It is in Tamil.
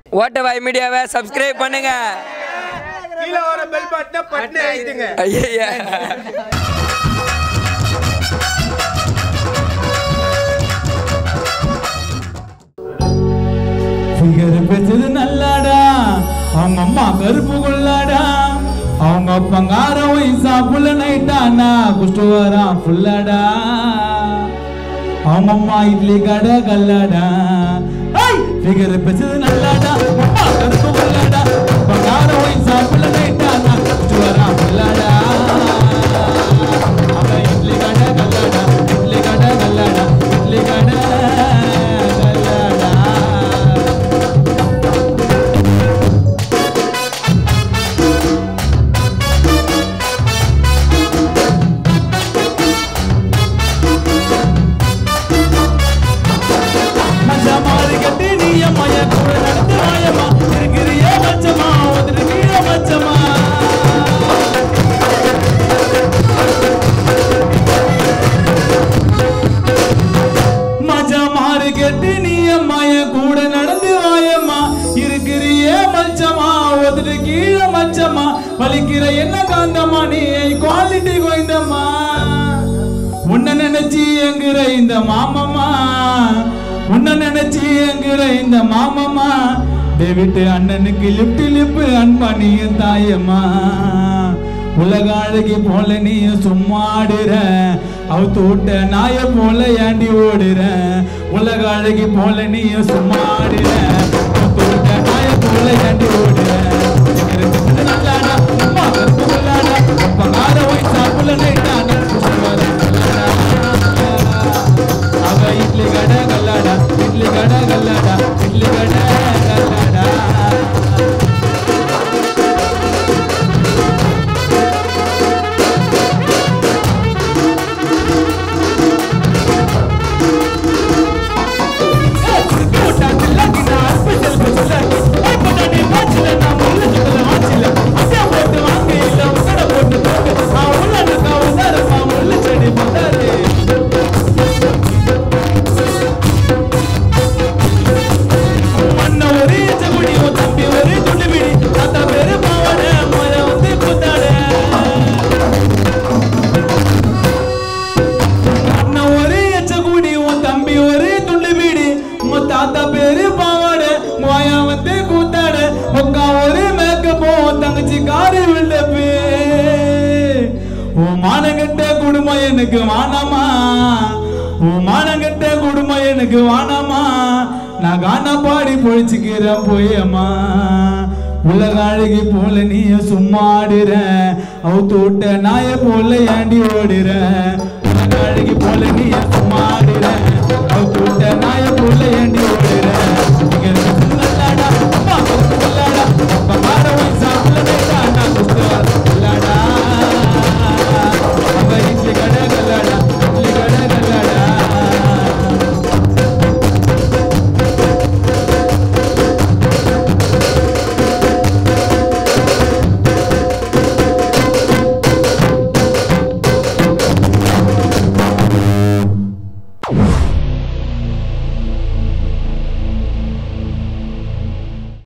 ஓட்டவாய் மீடியாவை சப்ஸ்கிரைப் பண்ணுங்க கீழே வர பெல் பட்டனை பட்டனை அழுத்துங்க ஐயா ஃபிகர் பேசுது நல்லாடா அவங்க அம்மா கருப்பு கொள்ளாடா அவங்க பங்கார வயசா புள்ள நைட்டானா குஷ்டு வரான் ஃபுல்லாடா அவங்க அம்மா இட்லி கடை கல்லாடா ஃபிகர் பேசுது நல்லாடா அம்மா கருப்பு கொள்ளாடா பங்கார வயசா புள்ள நைட்டானா குஷ்டு வரான் ஃபுல்லாடா அவன் இட்லி கடை கல்லாடா இட்லி கடை கல்லாடா இட்லி கடை கல்லாடா மச்சா மாறி கட்டி நீ அம்மைய கூட நடந்து வாயம்மா இருக்கிறியே மச்சமா வந்துட்டு கீழே மச்சமா மச்சா மாறி கட்டி நீ அம்மைய கூட நடந்து வாயம்மா இருக்கிறியே மச்சமா வந்துட்டு கீழே மச்சமா வலிக்கிற என்ன காந்தம்மா நீ குவாலிட்டி கோய்ந்தம்மா உன்னை நினைச்சு எங்குற இந்த மாமம்மா உன்னை நினைச்சு எங்குற இந்த மாமம்மா டேவிட்டு அண்ணனுக்கு லிப்ட் லிப்பு அன்பா நீயும் தாயம்மா உலக அழகி போல நீயும் சும்மா ஆடுற அவுத்து விட்ட நாய போல ஏண்டி ஓடுற உலக அழகி போல நீயும் சும்மா ஆடுற அவுத்து விட்ட நாய போல ஏண்டி ஓடுற இருக்கிறது நல்லாடா அம்மா கருப்பு கொள்ளாடா பங்கார வயசா புள்ள நைட்டான அவ இட்லி கடை கல்லாடா இட்லி கடை கல்லாடா இட்லி கடை கல்லாடா அண்ணன் ஒரே எச்ச கூடி உன் தம்பி ஒரே துண்டு பீடி உன் தாத்தா பேரு பாவாட மோயா வந்து கூத்தாட உக்கா ஒரே மேக்கப்போ உன் தங்கச்சி காரு வில்லப்பு உன் மானங்கட்ட குடும்பம் எனக்கு வானாமா உன் மானங்கட்ட குடும்பம் எனக்கு வானாமா நான் கானா பாடி பொழிச்சுக்கிறேன் போயம்மா உலக அழகி போல நீ சும்மா ஆடுற அவுத்து விட்ட நாய போல ஏண்டி ஓடுற உலக அழகி போல நீ சும்மா ஆடுற அவுத்து விட்ட நாய போல ஏண்டி ஓடுற இங்க